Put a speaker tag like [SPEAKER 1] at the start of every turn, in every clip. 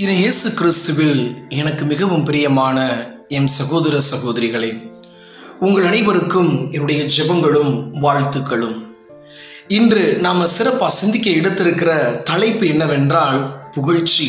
[SPEAKER 1] இனி இயேசு கிறிஸ்துவில் எனக்கு மிகவும் பிரியமான என் சகோதர சகோதரிகளே உங்கள் அனைவருக்கும் என்னுடைய ஜெபங்களும் வாழ்த்துக்களும் இன்று நாம் சிறப்பாக சிந்திக்க எடுத்திருக்கிற தலைப்பு என்னவென்றால் புகழ்ச்சி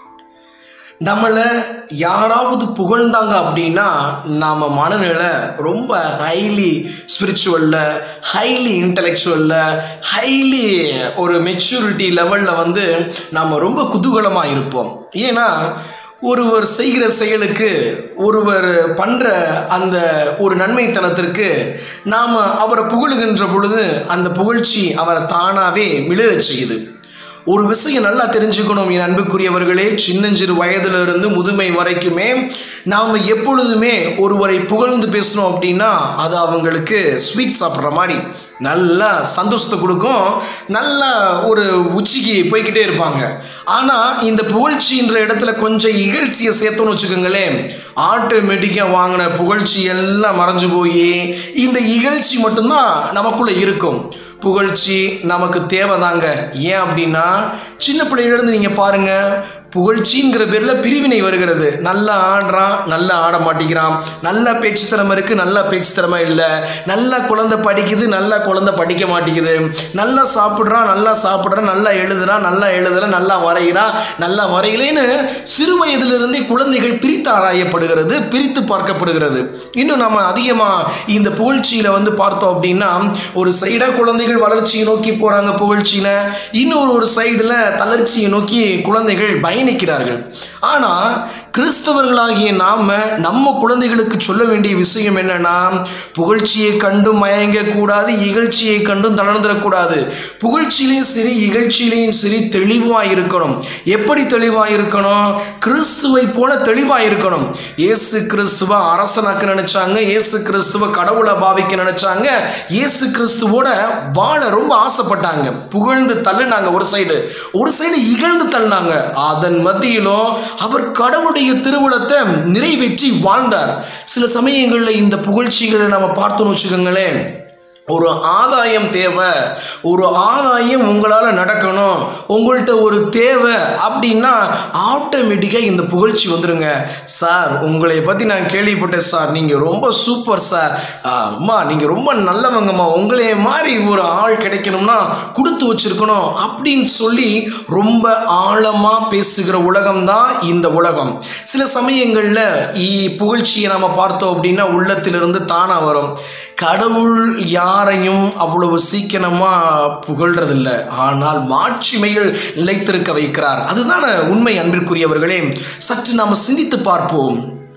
[SPEAKER 1] நம்மளை யாராவது புகழ்ந்தாங்க அப்படின்னா நாம் மனநிலை ரொம்ப ஹைலி ஸ்பிரிச்சுவலில் ஹைலி இன்டலெக்சுவலில் ஹைலி ஒரு மெச்சூரிட்டி லெவலில் வந்து நாம் ரொம்ப குதூகலமாக இருப்போம் ஏன்னா ஒருவர் செய்கிற செயலுக்கு ஒருவர் பண்ணுற அந்த ஒரு நன்மைத்தனத்திற்கு நாம் அவரை புகழுகின்ற பொழுது அந்த புகழ்ச்சி அவரை தானாகவே மிளறச் செய்யுது ஒரு விஷயம் நல்லா தெரிஞ்சுக்கணும் என் அன்புக்குரியவர்களே சின்னஞ்சிறு வயதிலிருந்து முதுமை வரைக்குமே நாம் எப்பொழுதுமே ஒருவரை புகழ்ந்து பேசணும் அப்படின்னா அது அவங்களுக்கு ஸ்வீட் சாப்பிட்ற மாதிரி நல்லா சந்தோஷத்தை கொடுக்கும் நல்லா ஒரு உச்சிக்கு போய்கிட்டே இருப்பாங்க ஆனால் இந்த புகழ்ச்சின்ற இடத்துல கொஞ்சம் இகழ்ச்சியை சேர்த்தோன்னு வச்சுக்கோங்களேன் ஆட்டோமேட்டிக்காக வாங்கின புகழ்ச்சி எல்லாம் மறைஞ்சு போய் இந்த இகழ்ச்சி மட்டும்தான் நமக்குள்ளே இருக்கும் புகழ்ச்சி நமக்கு தேவைதாங்க ஏன் அப்படின்னா சின்ன பிள்ளையிலேருந்து நீங்கள் பாருங்கள் புகழ்ச்சிங்கிற பேரில் பிரிவினை வருகிறது நல்லா ஆடுறான் நல்லா ஆட மாட்டேங்கிறான் நல்ல பேச்சு திறமை இருக்குது நல்ல பேச்சு திறமை இல்லை நல்லா குழந்தை படிக்குது நல்லா குழந்தை படிக்க மாட்டேங்குது நல்லா சாப்பிட்றான் நல்லா சாப்பிட்றான் நல்லா எழுதுறான் நல்லா எழுதுற நல்லா வரைகிறான் நல்லா வரையிலேன்னு சிறு வயதிலிருந்தே குழந்தைகள் பிரித்து ஆராயப்படுகிறது பிரித்து பார்க்கப்படுகிறது இன்னும் நம்ம அதிகமாக இந்த புகழ்ச்சியில் வந்து பார்த்தோம் அப்படின்னா ஒரு சைடாக குழந்தைகள் வளர்ச்சியை நோக்கி போகிறாங்க புகழ்ச்சியில் இன்னொரு ஒரு சைடில் தளர்ச்சியை நோக்கி குழந்தைகள் பயணிக்கிறார்கள் ஆனால் கிறிஸ்தவர்களாகிய நாம நம்ம குழந்தைகளுக்கு சொல்ல வேண்டிய விஷயம் என்னன்னா புகழ்ச்சியை கண்டும் மயங்கக்கூடாது இகழ்ச்சியை கண்டும் தளர்ந்துடக்கூடாது புகழ்ச்சியிலையும் சரி இகழ்ச்சியிலையும் சரி தெளிவாக இருக்கணும் எப்படி தெளிவாக இருக்கணும் கிறிஸ்துவை போல தெளிவாக இருக்கணும் இயேசு கிறிஸ்துவ அரசனாக்க நினைச்சாங்க இயேசு கிறிஸ்துவ கடவுளை பாவிக்க நினைச்சாங்க இயேசு கிறிஸ்துவோட வாழ ரொம்ப ஆசைப்பட்டாங்க புகழ்ந்து தள்ளுனாங்க ஒரு சைடு ஒரு சைடு இகழ்ந்து தள்ளினாங்க அதன் மத்தியிலும் அவர் கடவுளுடைய திருவுளத்தை நிறைவேற்றி வாழ்ந்தார் சில சமயங்களில் இந்த புகழ்ச்சிகளை நம்ம பார்த்தோம்னு வச்சுக்கோங்களேன் ஒரு ஆதாயம் தேவை ஒரு ஆதாயம் உங்களால் நடக்கணும் உங்கள்கிட்ட ஒரு தேவை அப்படின்னா ஆட்டோமேட்டிக்காக இந்த புகழ்ச்சி வந்துடுங்க சார் உங்களை பற்றி நான் கேள்விப்பட்டேன் சார் நீங்கள் ரொம்ப சூப்பர் சார் அம்மா நீங்கள் ரொம்ப நல்லவங்கம்மா உங்களே மாதிரி ஒரு ஆள் கிடைக்கணும்னா கொடுத்து வச்சிருக்கணும் அப்படின்னு சொல்லி ரொம்ப ஆழமாக பேசுகிற உலகம் தான் இந்த உலகம் சில சமயங்களில் புகழ்ச்சியை நம்ம பார்த்தோம் அப்படின்னா உள்ளத்திலிருந்து தானாக வரும் கடவுள் யாரையும் அவ்வளவு சீக்கிரமாக புகழ்றதில்ல ஆனால் மாட்சிமையில் நிலைத்திருக்க வைக்கிறார் அதுதான உண்மை அன்பிற்குரியவர்களே சற்று நாம் சிந்தித்து பார்ப்போம்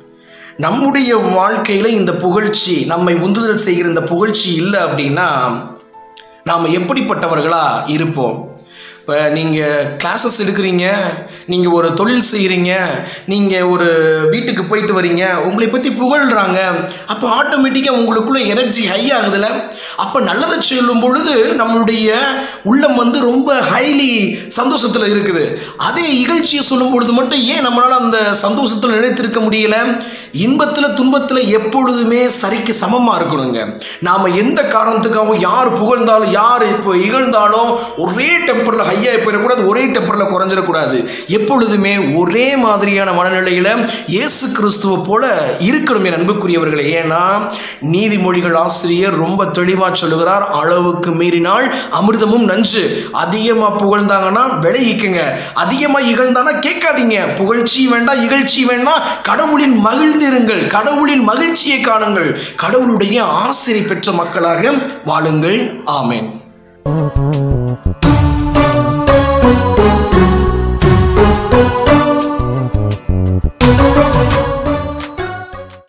[SPEAKER 1] நம்முடைய வாழ்க்கையில் இந்த புகழ்ச்சி நம்மை உந்துதல் செய்கிற இந்த புகழ்ச்சி இல்லை அப்படின்னா நாம் எப்படிப்பட்டவர்களாக இருப்போம் இப்போ நீங்கள் கிளாஸஸ் எடுக்கிறீங்க நீங்கள் ஒரு தொழில் செய்கிறீங்க நீங்கள் ஒரு வீட்டுக்கு போயிட்டு வரீங்க உங்களை பற்றி புகழ்கிறாங்க அப்போ ஆட்டோமேட்டிக்காக உங்களுக்குள்ளே எனர்ஜி ஹை ஆகுதுல்ல அப்போ நல்லதை சொல்லும் பொழுது நம்மளுடைய உள்ளம் வந்து ரொம்ப ஹைலி சந்தோஷத்தில் இருக்குது அதே இகழ்ச்சியை சொல்லும் பொழுது மட்டும் ஏன் நம்மளால் அந்த சந்தோஷத்தில் நினைத்திருக்க முடியல இன்பத்தில் துன்பத்தில் எப்பொழுதுமே சரிக்கு சமமாக இருக்கணுங்க நாம் எந்த காரணத்துக்காகவும் யார் புகழ்ந்தாலும் யார் இப்போ இகழ்ந்தாலும் ஒரே டெம்பரில் ஹையாக போயிடக்கூடாது ஒரே டெம்பரில் குறைஞ்சிடக்கூடாது எப்பொழுதுமே ஒரே மாதிரியான மனநிலையில் இயேசு கிறிஸ்துவை போல இருக்கணும் என் அன்புக்குரியவர்களே ஏன்னா நீதிமொழிகள் ஆசிரியர் ரொம்ப தெளிவாக சொல்லுகிறார் அளவுக்கு மீறினால் அமிர்தமும் நஞ்சு அதிகமாக புகழ்ந்தாங்கன்னா விளையிக்குங்க அதிகமாக இகழ்ந்தானா கேட்காதீங்க புகழ்ச்சி வேண்டாம் இகழ்ச்சி வேண்டாம் கடவுளின் மகிழ்ந்திருங்கள் கடவுளின் மகிழ்ச்சியை காணுங்கள் கடவுளுடைய ஆசிரியை பெற்ற மக்களாக வாழுங்கள் ஆமேன்